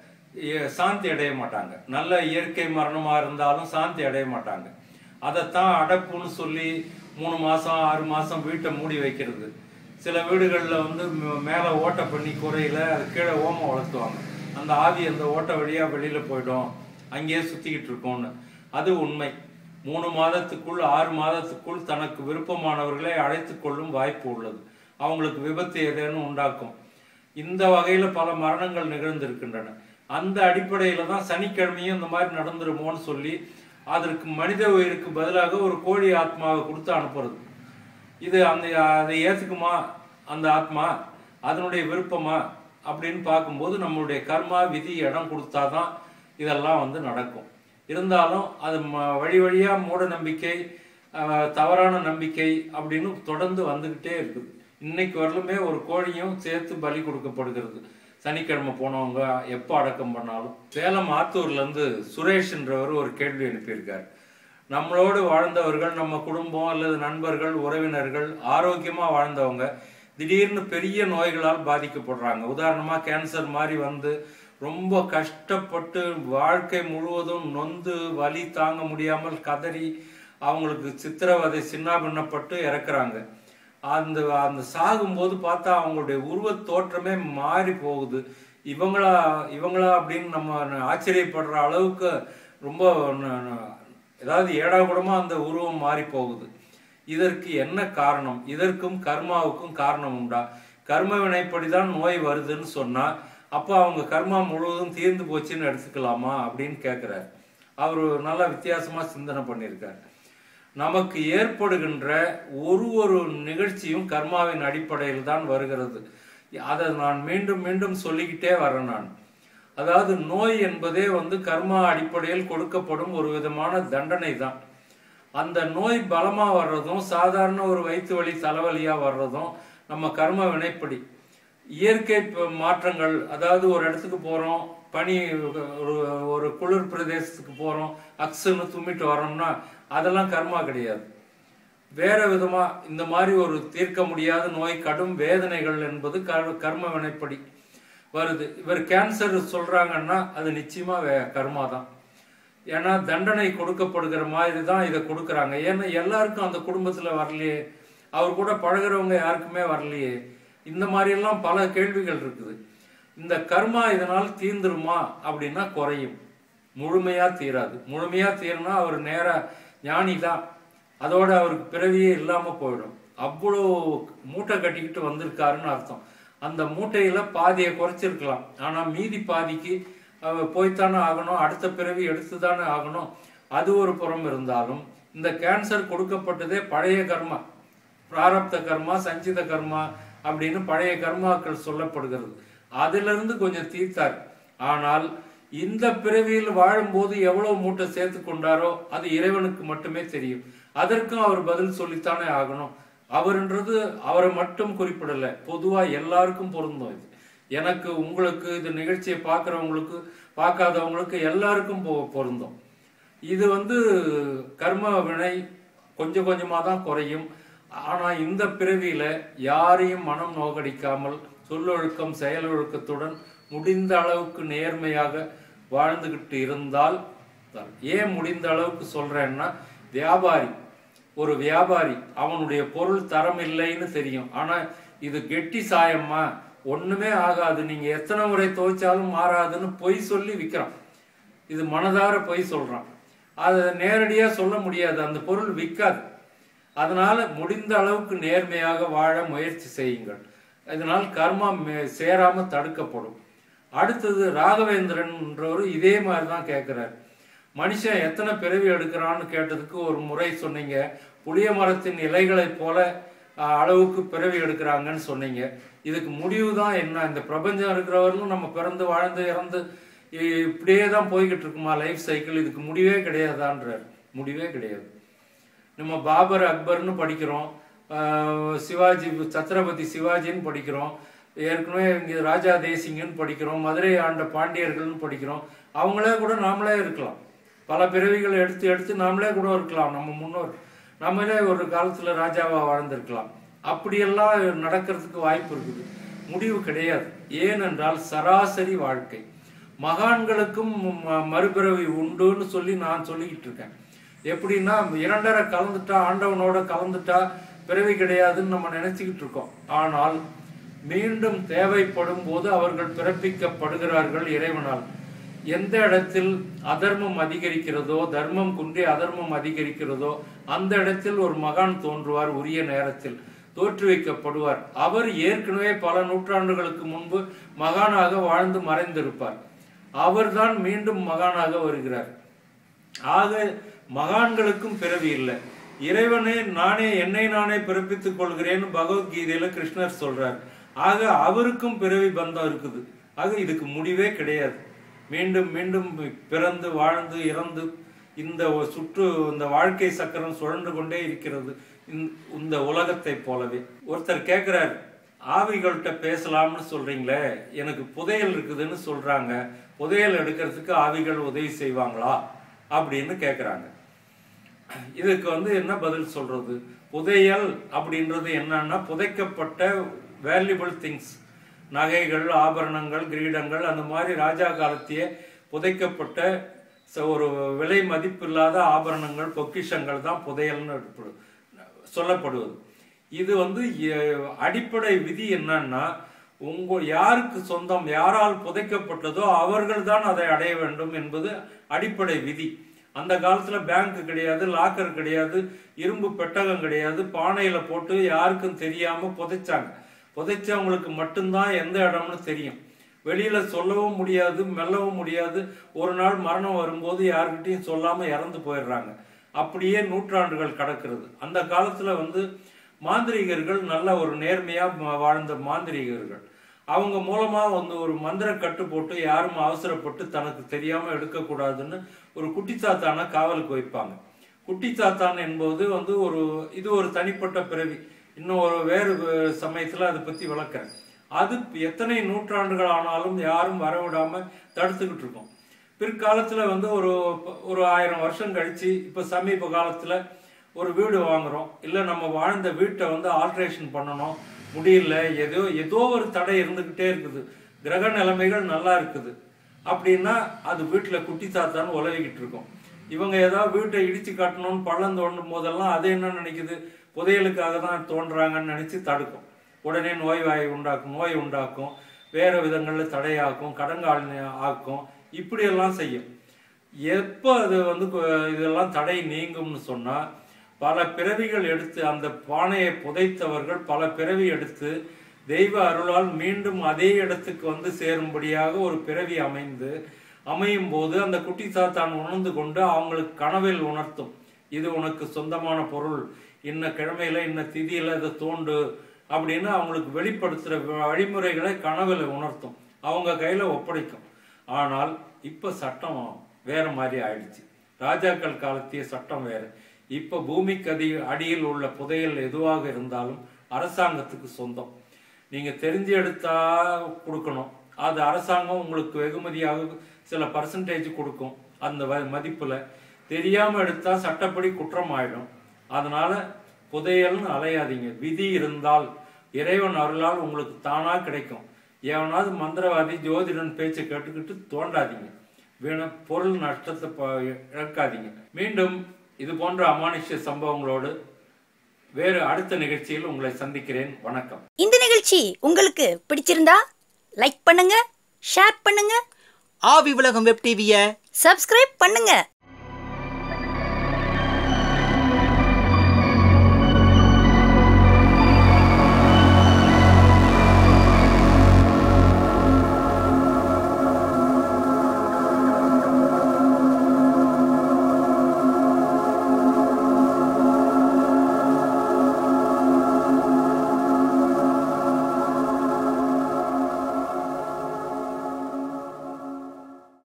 எ- சாந்தி அடைய மாட்டாங்க நல்ல இயற்கை மரணமா இருந்தாலும் சாந்தி அடைய மாட்டாங்க அதைத்தான் அடப்புன்னு சொல்லி மூணு மாசம் ஆறு மாசம் வீட்டை மூடி வைக்கிறது சில வீடுகளில் வந்து ம- மேலே ஓட்டை பண்ணி குறையில அது கீழே ஓமம் வளர்த்துவாங்க அந்த ஆவி அந்த ஓட்டை வழியா வெளியில போயிடும் அங்கேயே சுத்திக்கிட்டு இருக்கோம்னு அது உண்மை மூணு மாதத்துக்குள் ஆறு மாதத்துக்குள் தனக்கு விருப்பமானவர்களை அழைத்து கொள்ளும் வாய்ப்பு உள்ளது அவங்களுக்கு விபத்து ஏதேனும் உண்டாக்கும் இந்த வகையில பல மரணங்கள் நிகழ்ந்திருக்கின்றன அந்த அடிப்படையில தான் சனிக்கிழமையும் இந்த மாதிரி நடந்துருமோன்னு சொல்லி அதற்கு மனித உயிருக்கு பதிலாக ஒரு கோழி ஆத்மாவை கொடுத்து அனுப்புறது இது அந்த அதை ஏத்துக்குமா அந்த ஆத்மா அதனுடைய விருப்பமா அப்படின்னு பார்க்கும்போது நம்மளுடைய கர்மா விதி இடம் கொடுத்தாதான் இதெல்லாம் வந்து நடக்கும் இருந்தாலும் அது ம- வழி வழியா மூட நம்பிக்கை அஹ், தவறான நம்பிக்கை அப்படின்னு தொடர்ந்து வந்துகிட்டே இருக்குது இன்னைக்கு வரலுமே ஒரு கோழியும் சேர்த்து பலி கொடுக்கப்படுகிறது சனிக்கிழமை போனவங்க எப்போ அடக்கம் பண்ணாலும் சேலம் ஆத்தூர்ல இருந்து சுரேஷ்ன்றவர் ஒரு கேள்வி அனுப்பியிருக்காரு நம்மளோடு வாழ்ந்தவர்கள் நம்ம குடும்பம் அல்லது நண்பர்கள் உறவினர்கள் ஆரோக்கியமா வாழ்ந்தவங்க திடீர்னு பெரிய நோய்களால் பாதிக்கப்படுறாங்க உதாரணமா கேன்சர் மாதிரி வந்து ரொம்ப கஷ்டப்பட்டு வாழ்க்கை முழுவதும் நொந்து வலி தாங்க முடியாமல் கதறி அவங்களுக்கு சித்திரவதை சின்னாபின்னப்பட்டு இறக்குறாங்க அந்த அந்த சாகும்போது பார்த்தா அவங்களுடைய உருவத் தோற்றமே மாறி போகுது இவங்களா இவங்களா அப்படின்னு நம்ம ஆச்சரியப்படுற அளவுக்கு ரொம்ப ந- ந- ஏதாவது ஏடாகுடமா அந்த உருவம் மாறி போகுது இதற்கு என்ன காரணம் இதற்கும் கர்மாவுக்கும் காரணம் உண்டா கர்ம வினைப்படிதான் நோய் வருதுன்னு சொன்னா அப்ப அவங்க கர்மா முழுவதும் தீர்ந்து போச்சுன்னு எடுத்துக்கலாமா அப்படின்னு கேட்கிறார் அவர் நல்லா வித்தியாசமா சிந்தனை பண்ணியிருக்கார் நமக்கு ஏற்படுகின்ற ஒரு ஒரு நிகழ்ச்சியும் கர்மாவின் அடிப்படையில் தான் வருகிறது அதை நான் மீண்டும் மீண்டும் சொல்லிக்கிட்டே வரேன் நான் அதாவது நோய் என்பதே வந்து கர்மா அடிப்படையில் கொடுக்கப்படும் ஒரு விதமான தண்டனை தான் அந்த நோய் பலமா வர்றதும் சாதாரண ஒரு வயிற்று வலி தலைவலியா வர்றதும் நம்ம கர்ம வினைப்படி இயற்கை ப- மாற்றங்கள் அதாவது ஒரு இடத்துக்கு போறோம் பனி ஒரு ஒரு குளிர் பிரதேசத்துக்கு போறோம் அக்ஸுன்னு தும்மிட்டு வரோம்னா அதெல்லாம் கர்மா கிடையாது வேற விதமா இந்த மாதிரி ஒரு தீர்க்க முடியாத நோய் கடும் வேதனைகள் என்பது கர்- கர்ம வினைப்படி வருது இவர் கேன்சர் சொல்றாங்கன்னா அது நிச்சயமா வே- கர்மா தான் ஏன்னா தண்டனை கொடுக்கப்படுகிற மாதிரி தான் இதை கொடுக்குறாங்க ஏன்னா எல்லாருக்கும் அந்த குடும்பத்தில் வரலையே அவர் கூட பழகுறவங்க யாருக்குமே வரலையே இந்த மாதிரியெல்லாம் பல கேள்விகள் இருக்குது இந்த கர்மா இதனால் தீந்துருமா அப்படின்னா குறையும் முழுமையா தீராது முழுமையா தீருனா அவர் நேரா ஞானி தான் அதோட அவருக்கு பிறவியே இல்லாம போயிடும் அவ்வளோ மூட்டை கட்டிக்கிட்டு வந்திருக்காருன்னு அர்த்தம் அந்த மூட்டையில பாதியை குறைச்சிருக்கலாம் ஆனா மீதி பாதிக்கு அவர் போய்த்தானே ஆகணும் அடுத்த பிறவி எடுத்துதானே ஆகணும் அது ஒரு புறம் இருந்தாலும் இந்த கேன்சர் கொடுக்கப்பட்டதே பழைய கர்மா பிராரப்த கர்மா சஞ்சித கர்மா அப்படின்னு பழைய கர்மாக்கள் சொல்லப்படுகிறது அதிலிருந்து கொஞ்சம் தீர்த்தார் ஆனால் இந்த பிறவியில் வாழும்போது எவ்வளவு மூட்டை சேர்த்து கொண்டாரோ அது இறைவனுக்கு மட்டுமே தெரியும் அதற்கும் அவர் பதில் சொல்லித்தானே ஆகணும் அவர்ன்றது அவரை மட்டும் குறிப்பிடல பொதுவா எல்லாருக்கும் பொருந்தும் இது எனக்கு உங்களுக்கு இந்த நிகழ்ச்சியை பார்க்குறவங்களுக்கு பார்க்காதவங்களுக்கு எல்லாருக்கும் பொ- பொருந்தும் இது வந்து கர்ம வினை கொஞ்சம் கொஞ்சமா தான் குறையும் ஆனா இந்த பிறவியில யாரையும் மனம் நோகடிக்காமல் சொல்லொழுக்கம் செயலொழுக்கத்துடன் முடிந்த அளவுக்கு நேர்மையாக வாழ்ந்துகிட்டு இருந்தால் தான். ஏன் முடிந்த அளவுக்கு சொல்றேன்னா வியாபாரி ஒரு வியாபாரி அவனுடைய பொருள் தரம் இல்லைன்னு தெரியும் ஆனா இது கெட்டி சாயம்மா ஒண்ணுமே ஆகாது நீங்க எத்தனை முறை துவைச்சாலும் மாறாதுன்னு பொய் சொல்லி விற்கிறான் இது மனதார பொய் சொல்றான் அதை நேரடியா சொல்ல முடியாது அந்த பொருள் விற்காது அதனால முடிந்த அளவுக்கு நேர்மையாக வாழ முயற்சி செய்யுங்கள் இதனால் கர்மா மே- சேராம தடுக்கப்படும் அடுத்தது ராகவேந்திரன்றவர் இதே மாதிரி தான் கேட்கிறார் மனுஷன் எத்தனை பிறவி எடுக்கிறான்னு கேட்டதுக்கு ஒரு முறை சொன்னீங்க புளிய மரத்தின் இலைகளைப் போல அஹ், அளவுக்கு பிறவி எடுக்கிறாங்கன்னு சொன்னீங்க இதுக்கு முடிவு தான் என்ன இந்த பிரபஞ்சம் இருக்கிறவர்களும் நம்ம பிறந்து வாழ்ந்து இறந்து இ- இப்படியே தான் போய்கிட்டு இருக்குமா லைஃப் சைக்கிள் இதுக்கு முடிவே கிடையாதான்றார் முடிவே கிடையாது நம்ம பாபர் அக்பர்னு படிக்கிறோம் ஆஹ் சிவாஜி சத்ரபதி சிவாஜின்னு படிக்கிறோம் ஏற்கனவே இங்கே ராஜா தேசிங்கன்னு படிக்கிறோம் மதுரை ஆண்ட பாண்டியர்கள்னு படிக்கிறோம் அவங்களே கூட நாமளே இருக்கலாம் பல பிறவிகளை எடுத்து எடுத்து நாமளே கூட இருக்கலாம் நம்ம முன்னோர் நம்மளே ஒரு காலத்துல ராஜாவா வாழ்ந்திருக்கலாம் அப்படியெல்லாம் நடக்கிறதுக்கு வாய்ப்பு இருக்குது முடிவு கிடையாது ஏனென்றால் சராசரி வாழ்க்கை மகான்களுக்கும் ம- மறுபிறவி உண்டுன்னு சொல்லி நான் சொல்லிக்கிட்டு இருக்கேன் எப்படின்னா இரண்டரை கலந்துட்டா ஆண்டவனோட கலந்துட்டா பிறவி கிடையாதுன்னு நம்ம நினைச்சுக்கிட்டு இருக்கோம் ஆனால் மீண்டும் தேவைப்படும் போது அவர்கள் பிறப்பிக்கப்படுகிறார்கள் இறைவனால் எந்த இடத்தில் அதர்மம் அதிகரிக்கிறதோ தர்மம் குன்றி அதர்மம் அதிகரிக்கிறதோ அந்த இடத்தில் ஒரு மகான் தோன்றுவார் உரிய நேரத்தில் தோற்றுவிக்கப்படுவார் அவர் ஏற்கனவே பல நூற்றாண்டுகளுக்கு முன்பு மகானாக வாழ்ந்து மறைந்திருப்பார் அவர்தான் மீண்டும் மகானாக வருகிறார் ஆக மகான்களுக்கும் பிறவி இல்லை இறைவனே நானே என்னை நானே பிறப்பித்துக் கொள்கிறேன்னு பகவத்கீதையில கிருஷ்ணர் சொல்றார் ஆக அவருக்கும் பிறவி பந்தம் இருக்குது ஆக இதுக்கு முடிவே கிடையாது மீண்டும் மீண்டும் பிறந்து வாழ்ந்து இறந்து இந்த ஒரு சுற்று இந்த வாழ்க்கை சக்கரம் சுழன்று கொண்டே இருக்கிறது இந்த- இந்த உலகத்தை போலவே ஒருத்தர் கேட்கிறார் ஆவிகள்கிட்ட பேசலாம்னு சொல்றீங்களே எனக்கு புதையல் இருக்குதுன்னு சொல்றாங்க புதையல் எடுக்கிறதுக்கு ஆவிகள் உதவி செய்வாங்களா அப்படின்னு கேட்குறாங்க இதுக்கு வந்து என்ன பதில் சொல்றது புதையல் அப்படின்றது என்னன்னா புதைக்கப்பட்ட வேல்யூபிள் திங்ஸ் நகைகள் ஆபரணங்கள் கிரீடங்கள் அந்த மாதிரி ராஜா காலத்திய புதைக்கப்பட்ட ச- ஒரு விலை மதிப்பில்லாத ஆபரணங்கள் பொக்கிஷங்கள் தான் புதையல்னு எடுப்படு- சொல்லப்படுவது இது வந்து எ- அடிப்படை விதி என்னன்னா உங்க யாருக்கு சொந்தம் யாரால் புதைக்கப்பட்டதோ அவர்கள் தான் அதை அடைய வேண்டும் என்பது அடிப்படை விதி அந்த காலத்துல பேங்க் கிடையாது லாக்கர் கிடையாது இரும்பு பெட்டகம் கிடையாது பானையில போட்டு யாருக்கும் தெரியாம புதைச்சாங்க புதைச்சவங்களுக்கு மட்டும்தான் எந்த இடம்னு தெரியும் வெளியில சொல்லவும் முடியாது மெல்லவும் முடியாது ஒரு நாள் மரணம் வரும்போது யாருக்கிட்டையும் சொல்லாம இறந்து போயிடுறாங்க அப்படியே நூற்றாண்டுகள் கடக்கிறது அந்த காலத்துல வந்து மாந்திரீகர்கள் நல்ல ஒரு நேர்மையா ம- வாழ்ந்த மாந்திரீகர்கள் அவங்க மூலமா வந்து ஒரு மந்திர கட்டு போட்டு யாரும் அவசரப்பட்டு தனக்கு தெரியாம எடுக்கக்கூடாதுன்னு ஒரு குட்டி சாத்தான காவலுக்கு வைப்பாங்க குட்டி சாத்தான் என்பது வந்து ஒரு இது ஒரு தனிப்பட்ட பிறவி இன்னும் ஒரு வேறு வே- சமயத்துல அதை பத்தி விளக்குறேன் அது எத்தனை நூற்றாண்டுகள் ஆனாலும் யாரும் வரவிடாம தடுத்துக்கிட்டு இருக்கோம் பிற்காலத்துல வந்து ஒரு ஒரு ஆயிரம் வருஷம் கழிச்சு இப்ப சமீப காலத்துல ஒரு வீடு வாங்குறோம் இல்ல நம்ம வாழ்ந்த வீட்டை வந்து ஆல்ட்ரேஷன் பண்ணணும் முடியல ஏதோ ஏதோ ஒரு தடை இருந்துகிட்டே இருக்குது கிரக நிலைமைகள் நல்லா இருக்குது அப்படின்னா அது வீட்டில் குட்டி தாத்தான்னு உலவிக்கிட்டு இருக்கும் இவங்க ஏதாவது வீட்டை இடிச்சு கட்டணும்னு பள்ளம் தோண்டும் போதெல்லாம் அது என்ன நினைக்குது புதையலுக்காக தான் தோன்றாங்கன்னு நினைச்சு தடுக்கும் உடனே நோய் வாய் உண்டாக்கும் நோய் உண்டாக்கும் வேற விதங்களில் தடையாக்கும் கடங்கால் ஆக்கும் இப்படியெல்லாம் செய்யும் எப்போ அது வந்து கு- இதெல்லாம் தடை நீங்கும்னு சொன்னா பல பிறவிகள் எடுத்து அந்த பானையை புதைத்தவர்கள் பல பிறவி எடுத்து தெய்வ அருளால் மீண்டும் அதே இடத்துக்கு வந்து சேரும்படியாக ஒரு பிறவி அமைந்து அமையும் போது அந்த குட்டி சாத்தான் உணர்ந்து கொண்டு அவங்களுக்கு கனவில் உணர்த்தும் இது உனக்கு சொந்தமான பொருள் இன்ன கிழமையில இன்ன திதியில இதை தோண்டு அப்படின்னு அவங்களுக்கு வெளிப்படுத்துற வழிமுறைகளை கனவுல உணர்த்தும் அவங்க கையில ஒப்படைக்கும் ஆனால் இப்ப சட்டம் வேற மாதிரி ஆயிடுச்சு ராஜாக்கள் காலத்திய சட்டம் வேற இப்ப பூமிக்கு அடி அடியில் உள்ள புதையல் எதுவாக இருந்தாலும் அரசாங்கத்துக்கு சொந்தம் நீங்க தெரிஞ்சு எடுத்தா கொடுக்கணும் அது அரசாங்கம் உங்களுக்கு வெகுமதியாக சில பர்சன்டேஜ் கொடுக்கும் அந்த வ- மதிப்புல தெரியாம எடுத்தா சட்டப்படி குற்றம் ஆயிடும் அதனால புதையல்னு அலையாதீங்க விதி இருந்தால் இறைவன் அருளால் உங்களுக்கு தானா கிடைக்கும் எவனாவது மந்திரவாதி ஜோதிடன் பேச்சை கேட்டுக்கிட்டு தோண்டாதீங்க வீண பொருள் நஷ்டத்தை ப- இழக்காதீங்க மீண்டும் இது போன்ற அமானுஷ்ய சம்பவங்களோடு வேறு அடுத்த நிகழ்ச்சியில் உங்களை சந்திக்கிறேன் வணக்கம் இந்த நிகழ்ச்சி உங்களுக்கு பிடிச்சிருந்தா லைக் பண்ணுங்க ஷேர் பண்ணுங்க ஆவி உலகம் வெப் டிவியை சப்ஸ்கிரைப் பண்ணுங்க